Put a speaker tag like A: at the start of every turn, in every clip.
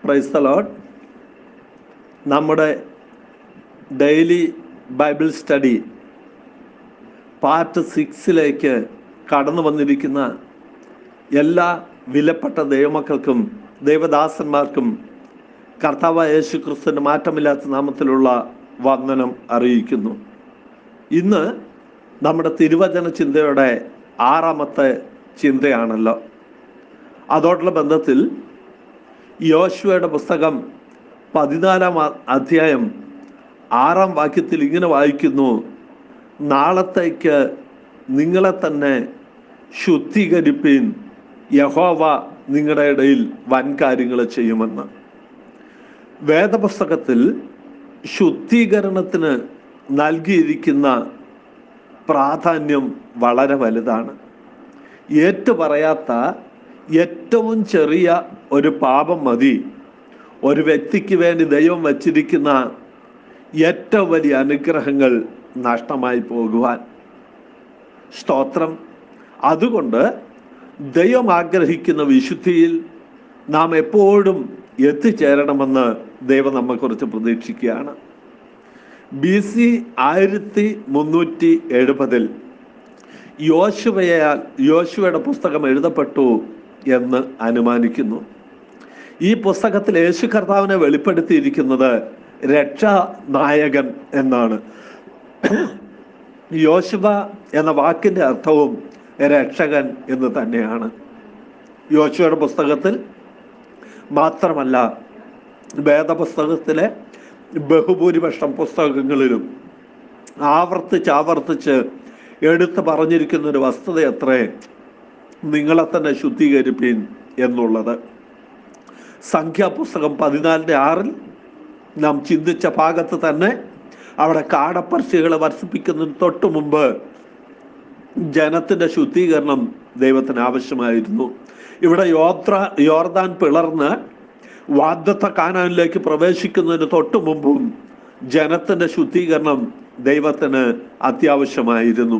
A: price the Lord നമ്മുടെ daily Bible study part സിക്സിലേക്ക് കടന്നു വന്നിരിക്കുന്ന എല്ലാ വിലപ്പെട്ട ദൈവമക്കൾക്കും ദൈവദാസന്മാർക്കും കർത്താവ് യേശു ക്രിസ്തുവിൻ്റെ മാറ്റമില്ലാത്ത നാമത്തിലുള്ള വന്ദനം അറിയിക്കുന്നു ഇന്ന് നമ്മുടെ തിരുവചന ചിന്തയുടെ ആറാമത്തെ ചിന്തയാണല്ലോ അതോടുള്ള ബന്ധത്തിൽ യോശുവയുടെ പുസ്തകം പതിനാലാം അ- അധ്യായം ആറാം വാക്യത്തിൽ ഇങ്ങനെ വായിക്കുന്നു നാളത്തേക്ക് നിങ്ങളെ തന്നെ ശുദ്ധീകരിപ്പീൻ യഹോവ നിങ്ങളുടെ ഇടയിൽ വൻ കാര്യങ്ങൾ ചെയ്യുമെന്ന് വേദപുസ്തകത്തിൽ ശുദ്ധീകരണത്തിന് നൽകിയിരിക്കുന്ന പ്രാധാന്യം വളരെ വലുതാണ് ഏറ്റു പറയാത്ത ഏറ്റവും ചെറിയ ഒരു പാപം മതി ഒരു വ്യക്തിക്ക് വേണ്ടി ദൈവം വച്ചിരിക്കുന്ന ഏറ്റവും വലിയ അനുഗ്രഹങ്ങൾ നഷ്ടമായി പോകുവാൻ സ്തോത്രം അതുകൊണ്ട് ദൈവം ആഗ്രഹിക്കുന്ന വിശുദ്ധിയിൽ നാം എപ്പോഴും എത്തിച്ചേരണമെന്ന് ദൈവം നമ്മെക്കുറിച്ച് പ്രതീക്ഷിക്കുകയാണ് ബി സി ആയിരത്തി മുന്നൂറ്റി എഴുപതിൽ യോശുവയാൽ യോശുവയുടെ പുസ്തകം എഴുതപ്പെട്ടു എന്ന് അനുമാനിക്കുന്നു ഈ പുസ്തകത്തിൽ യേശു കർത്താവിനെ വെളിപ്പെടുത്തിയിരിക്കുന്നത് രക്ഷാ നായകൻ എന്നാണ് യോശുവ എന്ന വാക്കിന്റെ അർത്ഥവും രക്ഷകൻ എന്ന് തന്നെയാണ് യോശുവയുടെ പുസ്തകത്തിൽ മാത്രമല്ല വേദപുസ്തകത്തിലെ ബഹുഭൂരിപക്ഷം പുസ്തകങ്ങളിലും ആവർത്തിച്ച് ആവർത്തിച്ച് എടുത്തു പറഞ്ഞിരിക്കുന്ന ഒരു വസ്തുത എത്രേ നിങ്ങളെ തന്നെ ശുദ്ധീകരിപ്പീൻ എന്നുള്ളത് സംഖ്യാപുസ്തകം പതിനാലിൻ്റെ ആറിൽ നാം ചിന്തിച്ച ഭാഗത്ത് തന്നെ അവിടെ കാടപ്പർശികളെ വർഷിപ്പിക്കുന്നതിന് തൊട്ടു മുമ്പ് ജനത്തിന്റെ ശുദ്ധീകരണം ദൈവത്തിന് ആവശ്യമായിരുന്നു ഇവിടെ യോത്ര യോർദാൻ പിളർന്ന് വാദ്യത്ത കാനാനിലേക്ക് പ്രവേശിക്കുന്നതിന് തൊട്ടു മുമ്പും ജനത്തിന്റെ ശുദ്ധീകരണം ദൈവത്തിന് അത്യാവശ്യമായിരുന്നു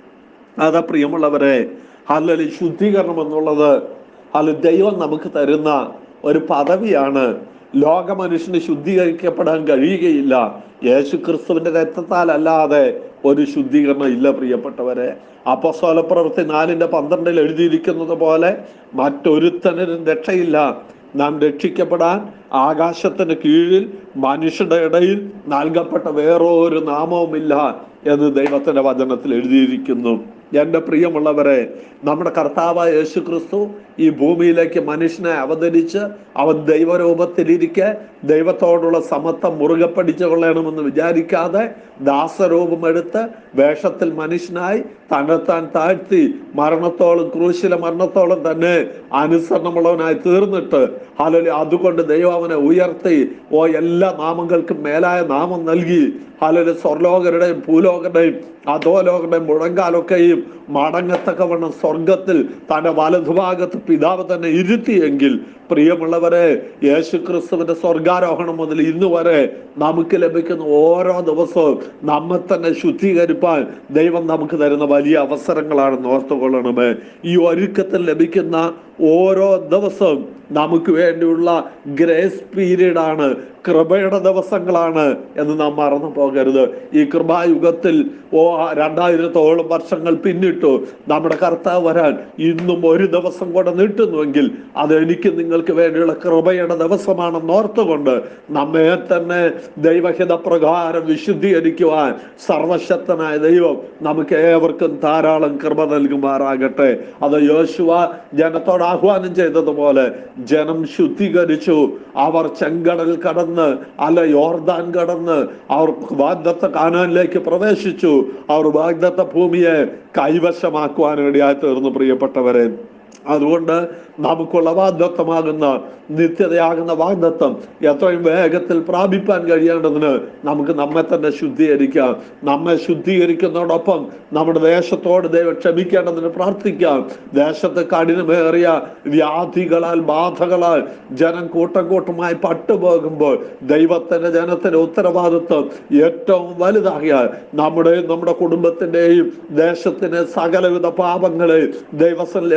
A: അതാ പ്രിയമുള്ളവരെ അല്ലെങ്കിൽ ശുദ്ധീകരണം എന്നുള്ളത് അല്ല ദൈവം നമുക്ക് തരുന്ന ഒരു പദവിയാണ് ലോക മനുഷ്യന് ശുദ്ധീകരിക്കപ്പെടാൻ കഴിയുകയില്ല യേശു ക്രിസ്തുവിന്റെ രക്തത്താൽ അല്ലാതെ ഒരു ശുദ്ധീകരണം ഇല്ല പ്രിയപ്പെട്ടവരെ അപ്പസ്തോല പ്രവൃത്തി നാലിന്റെ പന്ത്രണ്ടിൽ എഴുതിയിരിക്കുന്നത് പോലെ മറ്റൊരുത്തനും രക്ഷയില്ല നാം രക്ഷിക്കപ്പെടാൻ ആകാശത്തിന് കീഴിൽ മനുഷ്യരുടെ ഇടയിൽ നൽകപ്പെട്ട വേറൊരു നാമവുമില്ല എന്ന് ദൈവത്തിന്റെ വചനത്തിൽ എഴുതിയിരിക്കുന്നു എൻ്റെ പ്രിയമുള്ളവരെ നമ്മുടെ കർത്താവായ യേശു ക്രിസ്തു ഈ ഭൂമിയിലേക്ക് മനുഷ്യനെ അവതരിച്ച് അവൻ ദൈവരൂപത്തിലിരിക്കെ ദൈവത്തോടുള്ള സമത്വം മുറുകെ പിടിച്ചു കൊള്ളണമെന്ന് വിചാരിക്കാതെ ദാസരൂപം എടുത്ത് വേഷത്തിൽ മനുഷ്യനായി തന്നെത്താൻ താഴ്ത്തി മരണത്തോളം ക്രൂശിലെ മരണത്തോളം തന്നെ അനുസരണമുള്ളവനായി തീർന്നിട്ട് അല്ലെങ്കിൽ അതുകൊണ്ട് ദൈവം അവനെ ഉയർത്തി ഓ എല്ലാ നാമങ്ങൾക്കും മേലായ നാമം നൽകി അല്ലെങ്കിൽ സ്വർലോകരുടെയും ഭൂലോകരുടെയും അധോലോകരുടെയും മുഴങ്കാലൊക്കെയും മടങ്ങത്തക്കവണ്ണം സ്വർഗത്തിൽ തന്റെ വലതുഭാഗത്ത് പിതാവ് തന്നെ ഇരുത്തിയെങ്കിൽ പ്രിയമുള്ളവരെ യേശു ക്രിസ്തുവിന്റെ സ്വർഗാരോഹണം മുതൽ ഇന്ന് വരെ നമുക്ക് ലഭിക്കുന്ന ഓരോ ദിവസവും നമ്മെ തന്നെ ശുദ്ധീകരിപ്പാൻ ദൈവം നമുക്ക് തരുന്ന വലിയ അവസരങ്ങളാണെന്ന് ഓർത്തുകൊള്ളണമേ ഈ ഒരുക്കത്തിൽ ലഭിക്കുന്ന ഓരോ ദിവസവും നമുക്ക് വേണ്ടിയുള്ള ഗ്രേസ് പീരീഡ് ആണ് കൃപയുടെ ദിവസങ്ങളാണ് എന്ന് നാം മറന്നു പോകരുത് ഈ കൃപായുഗത്തിൽ ഓ രണ്ടായിരത്തോളം വർഷങ്ങൾ പിന്നിട്ടു നമ്മുടെ കർത്താവ് വരാൻ ഇന്നും ഒരു ദിവസം കൂടെ നീട്ടുന്നുവെങ്കിൽ അത് എനിക്ക് നിങ്ങൾക്ക് വേണ്ടിയുള്ള കൃപയുടെ ദിവസമാണെന്ന് ഓർത്തുകൊണ്ട് നമ്മെ തന്നെ ദൈവഹിത പ്രകാരം വിശുദ്ധീകരിക്കുവാൻ സർവശക്തനായ ദൈവം നമുക്ക് ഏവർക്കും ധാരാളം കൃപ നൽകുമാറാകട്ടെ അത് യോശുവ ജനത്തോട് ആഹ്വാനം ചെയ്തതുപോലെ ജനം ശുദ്ധീകരിച്ചു അവർ ചെങ്കടൽ കടന്ന് അല്ല യോർദാൻ കടന്ന് അവർ വാഗ്ദത്ത കാനാനിലേക്ക് പ്രവേശിച്ചു അവർ വാഗ്ദത്ത ഭൂമിയെ കൈവശമാക്കുവാൻ ഇടയായി തീർന്നു പ്രിയപ്പെട്ടവരെ അതുകൊണ്ട് നമുക്കുള്ള വാഗ്ദത്വമാകുന്ന നിത്യതയാകുന്ന വാഗ്ദത്വം എത്രയും വേഗത്തിൽ പ്രാപിപ്പാൻ കഴിയേണ്ടതിന് നമുക്ക് നമ്മെ തന്നെ ശുദ്ധീകരിക്കാം നമ്മെ ശുദ്ധീകരിക്കുന്നതോടൊപ്പം നമ്മുടെ ദേശത്തോട് ദൈവം ക്ഷമിക്കേണ്ടതിന് പ്രാർത്ഥിക്കാം ദേശത്ത് കഠിനമേറിയ വ്യാധികളാൽ ബാധകളാൽ ജനം കൂട്ടം കൂട്ടമായി പട്ടുപോകുമ്പോൾ ദൈവത്തിന്റെ ജനത്തിന്റെ ഉത്തരവാദിത്വം ഏറ്റവും വലുതാകിയാൽ നമ്മുടെയും നമ്മുടെ കുടുംബത്തിന്റെയും ദേശത്തിന്റെ സകലവിധ പാപങ്ങളെ ദൈവത്തിൽ ഏറ്റുപറ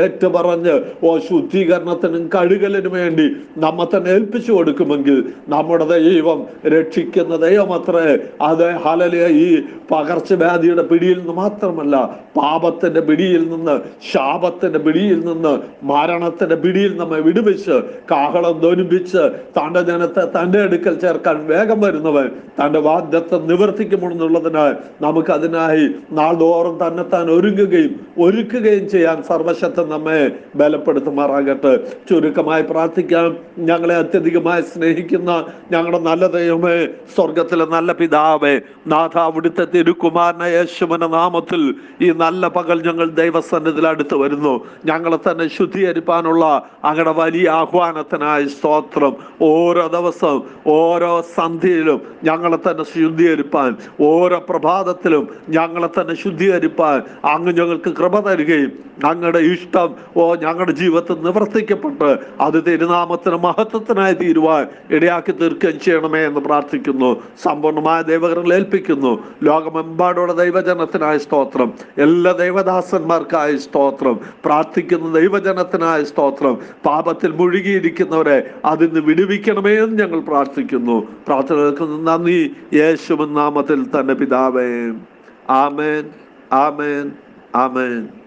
A: പറഞ്ഞ് ഓ ശുദ്ധീകരണത്തിനും കഴുകലിനും വേണ്ടി നമ്മെ തന്നെ ഏൽപ്പിച്ചു കൊടുക്കുമെങ്കിൽ നമ്മുടെ ദൈവം രക്ഷിക്കുന്ന ദൈവമത്രേ അത് ഹലലിയ ഈ പകർച്ചവ്യാധിയുടെ പിടിയിൽ നിന്ന് മാത്രമല്ല പാപത്തിന്റെ പിടിയിൽ നിന്ന് ശാപത്തിന്റെ പിടിയിൽ നിന്ന് മരണത്തിന്റെ പിടിയിൽ നമ്മെ വിടുവിച്ച് കാഹളം ധ്വനിപ്പിച്ച് തന്റെ ജനത്തെ തന്റെ അടുക്കൽ ചേർക്കാൻ വേഗം വരുന്നവൻ തന്റെ വാദ്യത്തെ നിവർത്തിക്കുമെന്നുള്ളതിനാൽ നമുക്ക് അതിനായി നാൾതോറും തന്നെത്താൻ ഒരുങ്ങുകയും ഒരുക്കുകയും ചെയ്യാൻ സർവശക്തൻ നമ്മെ ബലപ്പെടുത്തുമാറാകട്ടെ ചുരുക്കമായി പ്രാർത്ഥിക്കാം ഞങ്ങളെ അത്യധികമായി സ്നേഹിക്കുന്ന ഞങ്ങളുടെ നല്ല ദൈവമേ സ്വർഗത്തിലെ നല്ല പിതാവേ നാഥ അവിടുത്തെ തിരുക്കുമാരന യേശുവിന്റെ നാമത്തിൽ ഈ നല്ല പകൽ ഞങ്ങൾ ദൈവസന്നിധിയിൽ അടുത്ത് വരുന്നു ഞങ്ങളെ തന്നെ ശുദ്ധീകരിപ്പാനുള്ള അങ്ങയുടെ വലിയ ആഹ്വാനത്തിനായി സ്തോത്രം ഓരോ ദിവസവും ഓരോ സന്ധ്യയിലും ഞങ്ങളെ തന്നെ ശുദ്ധീകരിപ്പാൻ ഓരോ പ്രഭാതത്തിലും ഞങ്ങളെ തന്നെ ശുദ്ധീകരിപ്പാൻ അങ്ങ് ഞങ്ങൾക്ക് കൃപ തരികയും അങ്ങയുടെ ഇഷ്ടം ഓ ഞങ്ങളുടെ ജീവിതത്തിൽ നിവർത്തിക്കപ്പെട്ട് അത് തിരുനാമത്തിന് മഹത്വത്തിനായി തീരുവാൻ ഇടയാക്കി തീർക്കുകയും ചെയ്യണമേ എന്ന് പ്രാർത്ഥിക്കുന്നു സമ്പൂർണ്ണമായ ദൈവകരങ്ങൾ ഏൽപ്പിക്കുന്നു ലോകമെമ്പാടുള്ള ദൈവജനത്തിനായ സ്തോത്രം എല്ലാ ദൈവദാസന്മാർക്കായി സ്തോത്രം പ്രാർത്ഥിക്കുന്ന ദൈവജനത്തിനായ സ്തോത്രം പാപത്തിൽ മുഴുകിയിരിക്കുന്നവരെ അതിന് വിടുവിക്കണമേ എന്ന് ഞങ്ങൾ പ്രാർത്ഥിക്കുന്നു പ്രാർത്ഥനകൾക്ക് നന്ദി യേശുവൻ നാമത്തിൽ തന്നെ പിതാവേ ആമേൻ ആമേൻ ആമേൻ